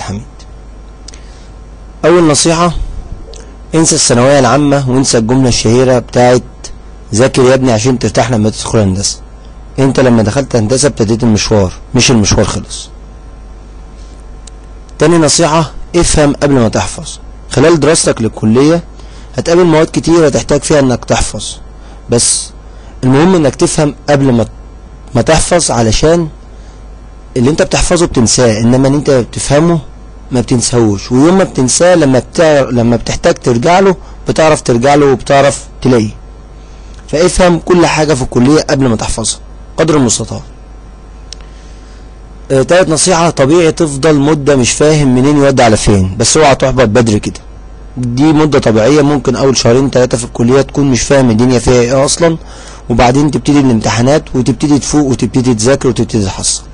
حميد اول نصيحة انسى الثانوية العامة وانسى الجملة الشهيرة بتاعت ذاكر يا ابني عشان ترتاح لما تدخل هندسة انت لما دخلت هندسة ابتديت المشوار مش المشوار خلص تاني نصيحة افهم قبل ما تحفظ خلال دراستك للكلية هتقابل مواد كتير هتحتاج فيها انك تحفظ بس المهم انك تفهم قبل ما ما تحفظ علشان اللي انت بتحفظه بتنساه انما اللي انت بتفهمه ما بتنساهوش ويوم ما بتنساه لما بتعر... لما بتحتاج ترجع له بتعرف ترجع له وبتعرف تلاقيه فافهم كل حاجة في الكلية قبل ما تحفظها قدر المستطاع آه، تالت نصيحة طبيعي تفضل مدة مش فاهم منين يودي على فين بس اوعى تحبط بدري كده دي مدة طبيعية ممكن أول شهرين تلاتة في الكلية تكون مش فاهم الدنيا فيها ايه أصلا وبعدين تبتدي الامتحانات وتبتدي تفوق وتبتدي تذاكر وتبتدي تحصل